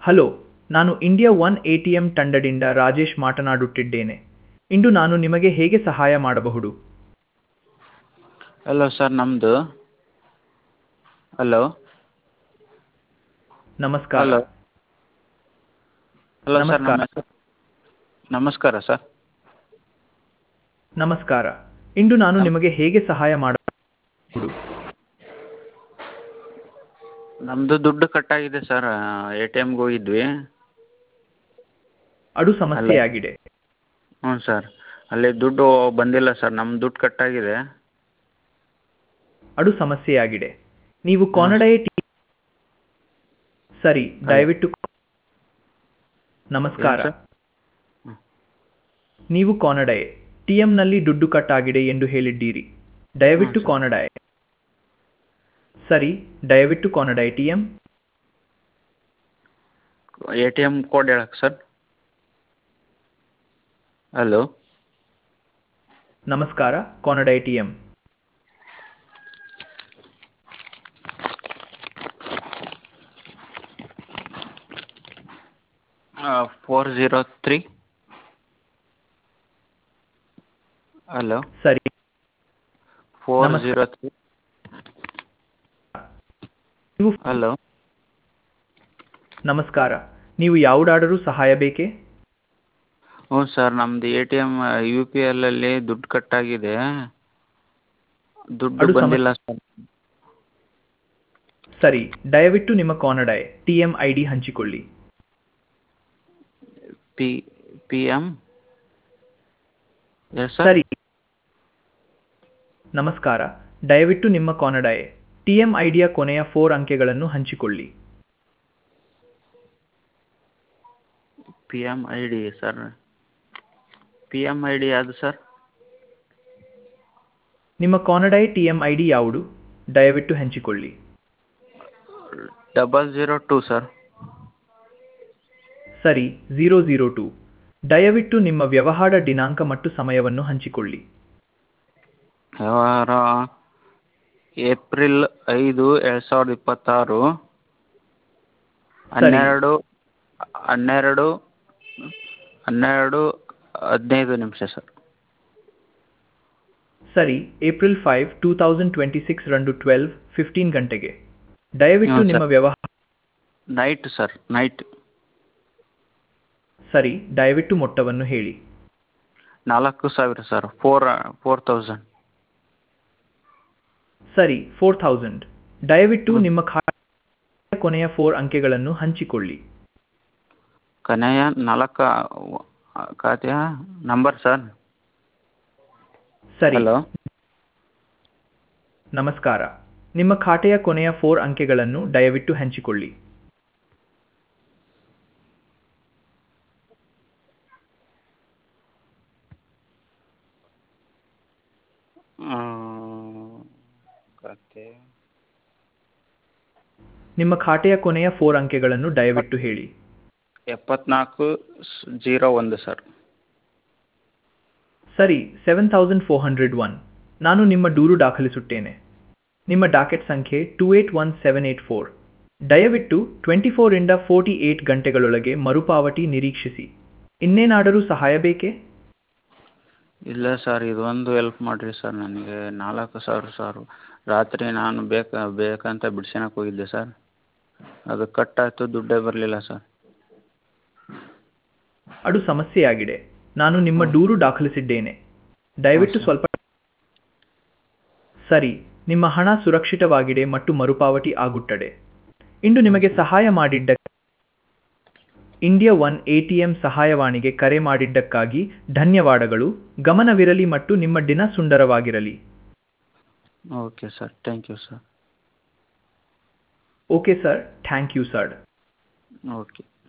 Hello ನಾನು India one A T M ತಂಡದಿಂದ ರಾಜೇಶ್ ಮಾತನಾಡುತ್ತಿದ್ದೇನೆ ಇಂದು ನಾನು ನಿಮಗೆ ಹೇಗೆ ಸಹಾಯ ಮಾಡಬಹುದು ಹಲೋ ಸರ್ ನಮ್ಮದು ಹಲೋ ನಮಸ್ಕಾರ ಹಲೋ ಹಲೋ ಸರ್ ನಮಸ್ಕಾರ. ನಮ್ಮ ಹೆಸರು ನಮಸ್ಕಾರ ಸರ್ ನಮಸ್ಕಾರ ಇಂದು ನಾನು ನಿಮಗೆ ಹೇಗೆ ಸಹಾಯ ಮಾಡಬಹುದು ನಮ್ಮದು ದುಡ್ಡು ಕಟ್ಟಾಗಿದೆ ಸರ್ ಎ ಟಿ ಎಮ್ಗೆ ಹೋಗಿದ್ವಿ ಅದು ಸಮಸ್ಯೆಯಾಗಿದೆ ಹ್ಞೂ ಸರ್ ಅಲ್ಲಿ ದುಡ್ಡು ಬಂದಿಲ್ಲ ಸರ್ ನಮ್ಮ ದುಡ್ಡು ಕಟ್ಟಾಗಿದೆ ಅದು ಸಮಸ್ಯೆಯಾಗಿದೆ ನೀವು ಕಾನಡೈ ಟಿ ಸರಿ ದಯವಿಟ್ಟು ನಮಸ್ಕಾರ ಏನು ಸರ್? ನೀವು ಕಾನಡೈ ಟಿಎಂನಲ್ಲಿ ದುಡ್ಡು ಕಟ್ಟಾಗಿದೆ ಎಂದು ಹೇಳಿದ್ದೀರಿ ದಯವಿಟ್ಟು ಹ್ಮ್, ಸರ್. ಕಾನಡೈ ಸರಿ ದಯವಿಟ್ಟು ಕಾನಡೈ ಟಿಎಂ ಎ ಟಿ ಎಮ್ ಕೋಡ್ ಹೇಳಕ್ಕೆ ಸರ್ ಹಲೋ ನಮಸ್ಕಾರ ಕಾನಡೈ ಟಿಎಂ ಫೋರ್ ಝೀರೋ ತ್ರೀ ಹಲೋ ಸರಿ ಫೋರ್ ನಮಸ್ಕಾರ. ಝೀರೋ ತ್ರೀ ನೀವು ಹಲೋ ನಮಸ್ಕಾರ ನೀವು ಯಾವುದಾದರೂ ಸಹಾಯ ಬೇಕೇ ಹ್ಞೂ ಸರ್ ನಮ್ಮದು A T M U P ಎಲ್ಲಲ್ಲಿ ದುಡ್ಡು ಕಟ್ಟಾಗಿದೆ ದುಡ್ಡು ಅದು ಸಮ- ಬಂದಿಲ್ಲ ಸರ್ ಸರಿ ದಯವಿಟ್ಟು ನಿಮ್ಮ ಕಾನಡೈ ಟಿಎಂ ಐ ಡಿ ಹಂಚಿಕೊಳ್ಳಿ P P M S sir ಸರಿ ನಮಸ್ಕಾರ ದಯವಿಟ್ಟು ನಿಮ್ಮ ಕಾನಡೈ ಟಿಎಂ ಐಡಿಯ ಕೊನೆಯ ಫೋರ್ ಅಂಕೆಗಳನ್ನು ಹಂಚಿಕೊಳ್ಳಿ P M I D sir P M I D ಯಾವುದು ಸರ್ ನಿಮ್ಮ ಕಾನಡೈ ಟಿಎಂ ಐ ಡಿ ಯಾವುದು ದಯವಿಟ್ಟು ಹಂಚಿಕೊಳ್ಳಿ ಡಬಲ್ ಝೀರೋ ಟು ಸರ್ ಸರಿ ಝೀರೋ ಝೀರೋ ಟು ದಯವಿಟ್ಟು ನಿಮ್ಮ ವ್ಯವಹಾರ ದಿನಾಂಕ ಮತ್ತು ಸಮಯವನ್ನು ಹಂಚಿಕೊಳ್ಳಿ ವ್ಯವಹಾರ ಏಪ್ರಿಲ್ ಐದು ಎರಡು ಸಾವಿರದ ಇಪ್ಪತ್ತಾರು ಸರಿ. ಹನ್ನೆರಡು ಹನ್ನೆರಡು ಹನ್ನೆರಡು ಹದಿನೈದು ನಿಮಿಷ ಸರ್ ಸರಿ April five two thousand twenty six ರಂದು ಟ್ವೆಲ್ವ್ ಫಿಫ್ಟೀನ್ ಗಂಟೆಗೆ ದಯವಿಟ್ಟು ಹ್ಞೂ, ನಿಮ್ಮ ಸರ್. ವ್ಯವಹಾರ ನೈಟ್ ಸರ್ ನೈಟ್ ಸರಿ ದಯವಿಟ್ಟು ಮೊತ್ತವನ್ನು ಹೇಳಿ ನಾಲ್ಕು ಸಾವಿರ ಸರ್ ಫೋರ್ ಫೋರ್ ತೌಸಂಡ್ ಸರಿ ಫೋರ್ ಥೌಸಂಡ್ ದಯವಿಟ್ಟು ಹ್ಮ್. ನಿಮ್ಮ ಖಾತೆಯ ಕೊನೆಯ ಫೋರ್ ಅಂಕೆಗಳನ್ನು ಹಂಚಿಕೊಳ್ಳಿ ಕನೆಯ ನಾಲ್ಕು ಖಾತೆಯ ನಂಬರ್ ಸರ್ ಸರಿ ಹಲೋ ನಮಸ್ಕಾರ ನಿಮ್ಮ ಖಾತೆಯ ಕೊನೆಯ ಫೋರ್ ಅಂಕೆಗಳನ್ನು ದಯವಿಟ್ಟು ಹಂಚಿಕೊಳ್ಳಿ ಖಾತೆ ನಿಮ್ಮ ಖಾತೆಯ ಕೊನೆಯ ಫೋರ್ ಅಂಕೆಗಳನ್ನು ದಯವಿಟ್ಟು ಹೇಳಿ ಎಪ್ಪತ್ನಾಲ್ಕು ಜೀರೋ ಒಂದು ಸರ್ ಸರಿ seven thousand four hundred one ನಾನು ನಿಮ್ಮ ದೂರು ದಾಖಲಿಸುತ್ತೇನೆ ನಿಮ್ಮ ಡಾಕೆಟ್ ಸಂಖ್ಯೆ two eight one seven eight four ದಯವಿಟ್ಟು ಟ್ವೆಂಟಿ ಫೋರಿಂದ ಫೋರ್ಟಿ ಏಟ್ ಗಂಟೆಗಳೊಳಗೆ ಮರುಪಾವತಿ ನಿರೀಕ್ಷಿಸಿ ಇನ್ನೇನಾದರೂ ಸಹಾಯ ಬೇಕೇ ಇಲ್ಲ ಸರ್ ಇದೊಂದು ಹೆಲ್ಪ್ ಮಾಡಿರಿ ಸರ್ ನನಗೆ ನಾಲ್ಕು ಸಾವಿರ ಸರ್ ರಾತ್ರಿ ನಾನು ಬೇಕ ಬೇಕಂತ ಬಿಡ್ಸ್ಕೊಳಕ್ಕೆ ಹೋಗಿದ್ದೆ ಸರ್ ಅದು ಕಟ್ ಆಯಿತು ದುಡ್ಡೇ ಬರಲಿಲ್ಲ ಸರ್ ಅದು ಸಮಸ್ಯೆಯಾಗಿದೆ ನಾನು ನಿಮ್ಮ ಹ್ಮ್. ದೂರು ದಾಖಲಿಸಿದ್ದೇನೆ ದಯವಿಟ್ಟು ಹ್ಮ್, ಸರ್. ಸ್ವಲ್ಪ ಸರಿ ನಿಮ್ಮ ಹಣ ಸುರಕ್ಷಿತವಾಗಿದೆ ಮತ್ತು ಮರುಪಾವತಿ ಆಗುತ್ತದೆ ಇಂದು ನಿಮಗೆ ಸಹಾಯ ಮಾಡಿದ್ದ ಇಂಡಿಯಾ ಒನ್ ಎಟಿಎಂ ಸಹಾಯವಾಣಿಗೆ ಕರೆ ಮಾಡಿದ್ದಕ್ಕಾಗಿ ಧನ್ಯವಾದಗಳು ಗಮನವಿರಲಿ ಮತ್ತು ನಿಮ್ಮ ದಿನ ಸುಂದರವಾಗಿರಲಿ okay sir thank you sir okay sir thank you sir okay